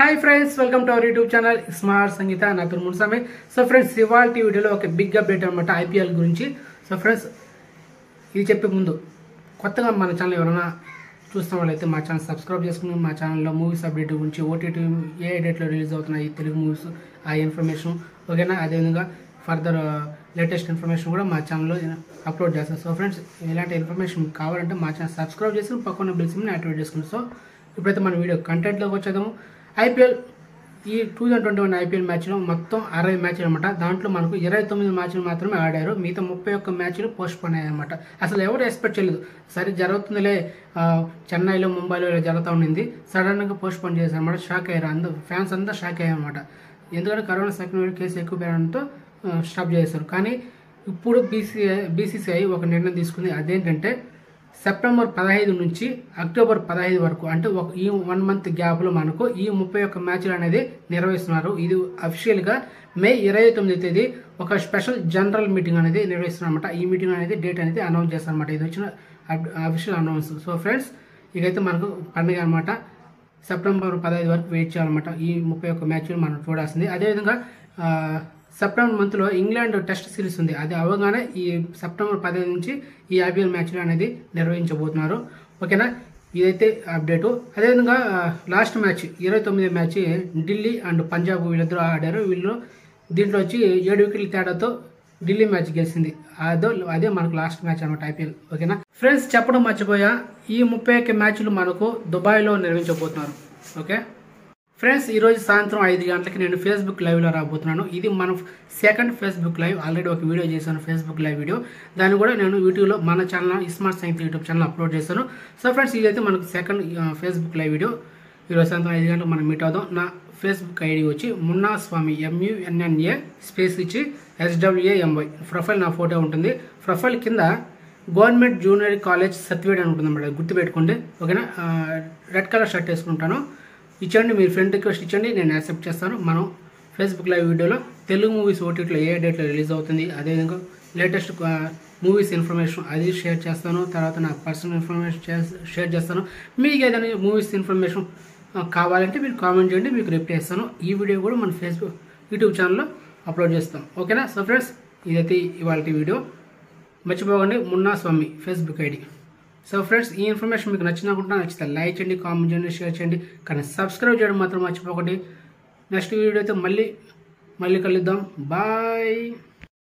hi friends welcome to our YouTube channel smart Sangeetha నా పేరు Munsami so friends ఇవాళ వీడియోలో ఒక బిగ్ అప్డేట్ అనమాట ఐపీఎల్ గురించి సో ఫ్రెండ్స్ ఇది చెప్పే ముందు కొత్తగా మన ఛానల్ ఎవరైనా చూస్తున్న వాళ్ళైతే మా ఛానల్ సబ్స్క్రైబ్ చేసుకుని మా ఛానల్లో మూవీస్ అప్డేట్ గురించి ఓటీటీ ఏ డేట్లో రిలీజ్ అవుతున్నాయి తెలుగు మూవీస్ ఆ ఇన్ఫర్మేషన్ ఓకేనా అదేవిధంగా ఫర్దర్ లేటెస్ట్ ఇన్ఫర్మేషన్ కూడా మా ఛానల్లో అప్లోడ్ చేస్తాం సో ఫ్రెండ్స్ ఇలాంటి ఇన్ఫర్మేషన్ మీకు కావాలంటే మా ఛానల్ సబ్స్క్రైబ్ చేసి పక్కన బిల్ సిమ్ని యాక్టివేట్ చేసుకుని సో ఇప్పుడైతే మన వీడియో కంటెంట్లోకి వచ్చేద్దాము ఐపీఎల్ ఈ two thousand twenty one IPL మ్యాచ్లో మొత్తం అరవై మ్యాచ్లు అనమాట దాంట్లో మనకు ఇరవై తొమ్మిది మ్యాచ్లు మాత్రమే ఆడారు మిగతా ముప్పై ఒక్క మ్యాచ్లు పోస్ట్ పోన్ అయ్యాయన్నమాట అసలు ఎవరు ఎక్స్పెక్ట్ చేయలేదు సరే జరుగుతుందిలే ఆ, చెన్నైలో ముంబైలో ఇలా జరుగుతూ ఉండింది సడన్గా పోస్ట్ పోన్ చేశారు అనమాట షాక్ అయ్యారు అందరూ ఫ్యాన్స్ అంతా షాక్ అయ్యారన్నమాట ఎందుకంటే కరోనా సెకండ్ వేవ్ కేసు ఎక్కువ పెరగడంతో ఆ, స్టాప్ చేశారు కానీ ఇప్పుడు బీసీఐ బీసీసీఐ ఒక నిర్ణయం తీసుకుంది అదేంటంటే సెప్టెంబర్ పదహైదు నుంచి అక్టోబర్ పదహైదు వరకు అంటే ఒక ఈ వన్ మంత్ గ్యాప్లో మనకు ఈ ముప్పై ఒక్క మ్యాచ్లు అనేది నిర్వహిస్తున్నారు ఇది అఫీషియల్గా మే ఇరవై తొమ్మిది తేదీ ఒక స్పెషల్ జనరల్ మీటింగ్ అనేది నిర్వహిస్తున్నారు అనమాట ఈ మీటింగ్ అనేది డేట్ అనేది అనౌన్స్ చేస్తారన్నమాట ఇది వచ్చిన అఫీషియల్ అనౌన్స్ సో ఫ్రెండ్స్ ఇకైతే మనకు పండుగ అనమాట సెప్టెంబర్ పదహైదు వరకు వెయిట్ చేయాలన్నమాట ఈ ముప్పై ఒక్క మ్యాచ్లు మనం చూడాల్సింది అదేవిధంగా ఆ, సెప్టెంబర్ మంత్లో ఇంగ్లాండ్ టెస్ట్ సిరీస్ ఉంది అది అవగానే ఈ సెప్టెంబర్ పదిహేను నుంచి ఈ ఐపీఎల్ మ్యాచ్లు అనేది నిర్వహించబోతున్నారు ఓకేనా ఇదైతే అప్డేటు అదేవిధంగా ఆ, లాస్ట్ మ్యాచ్ ఇరవై తొమ్మిది మ్యాచ్ ఢిల్లీ అండ్ పంజాబ్ వీళ్ళిద్దరూ ఆడారు వీళ్ళు దీంట్లో వచ్చి ఏడు వికెట్ల తేడాతో ఢిల్లీ మ్యాచ్ గెలిచింది అదో అదే మనకు లాస్ట్ మ్యాచ్ అనమాట ఐపీఎల్ ఓకేనా ఫ్రెండ్స్ చెప్పడం మర్చిపోయా ఈ ముప్పై ఒక్క మ్యాచ్లు మనకు దుబాయ్లో నిర్వహించబోతున్నారు ఓకే ఫ్రెండ్స్ ఈరోజు సాయంత్రం ఐదు గంటలకి నేను ఫేస్బుక్ లైవ్లో రాబోతున్నాను ఇది మన సెకండ్ ఫేస్బుక్ లైవ్ ఆల్రెడీ ఒక వీడియో చేశాను ఫేస్బుక్ లైవ్ వీడియో దాన్ని కూడా నేను యూట్యూబ్లో మన channel smart science YouTube channel upload చేశాను సో ఫ్రెండ్స్ ఇదైతే మనకు సెకండ్ ఫేస్బుక్ లైవ్ వీడియో ఈరోజు సాయంత్రం ఐదు గంటలకు మనం మీట్ అవుదాం నా ఫేస్బుక్ ఐడి వచ్చి మున్నా స్వామి ఎంయుఎన్ఎన్ఏ స్పేస్ ఇచ్చి ఎస్డబ్ల్యూఏఎంవై ప్రొఫైల్ నా ఫోటో ఉంటుంది ప్రొఫైల్ కింద గవర్నమెంట్ జూనియర్ కాలేజ్ సర్టిఫికేట్ అని ఉంటుంది అన్నమాట గుర్తుపెట్టుకోండి ఓకేనా ఆ, రెడ్ కలర్ షర్ట్ వేసుకుంటాను ఇచ్చండి మీరు ఫ్రెండ్ రిక్వెస్ట్ ఇచ్చండి నేను యాక్సెప్ట్ చేస్తాను మనం ఫేస్బుక్ లైవ్ వీడియోలో తెలుగు మూవీస్ ఓటీటీలో ఏ డేట్లో రిలీజ్ అవుతుంది అదేవిధంగా లేటెస్ట్ మూవీస్ ఇన్ఫర్మేషన్ అది షేర్ చేస్తాను తర్వాత నా పర్సనల్ ఇన్ఫర్మేషన్ షేర్ చేస్తాను మీకు ఏదైనా మూవీస్ ఇన్ఫర్మేషన్ ఆ, కావాలంటే మీరు కామెంట్ చేయండి మీకు రిప్లై ఇస్తాను ఈ వీడియో కూడా మన ఫేస్బుక్ యూట్యూబ్ ఛానల్లో అప్లోడ్ చేస్తాం ఓకేనా సో ఫ్రెండ్స్ ఇదైతే ఇవాళ వీడియో మర్చిపోకండి Munna Swami Facebook ID so friends ఈ ఇన్ఫర్మేషన్ మీకు నచ్చినకుంటున్నా నచ్చితే లైక్ చేయండి కామెంట్ చేయండి షేర్ చేయండి కానీ సబ్స్క్రైబ్ చేయడం మాత్రం మర్చిపోకండి నెక్స్ట్ వీడియో అయితే మళ్ళీ మళ్ళీ కలుద్దాం బాయ్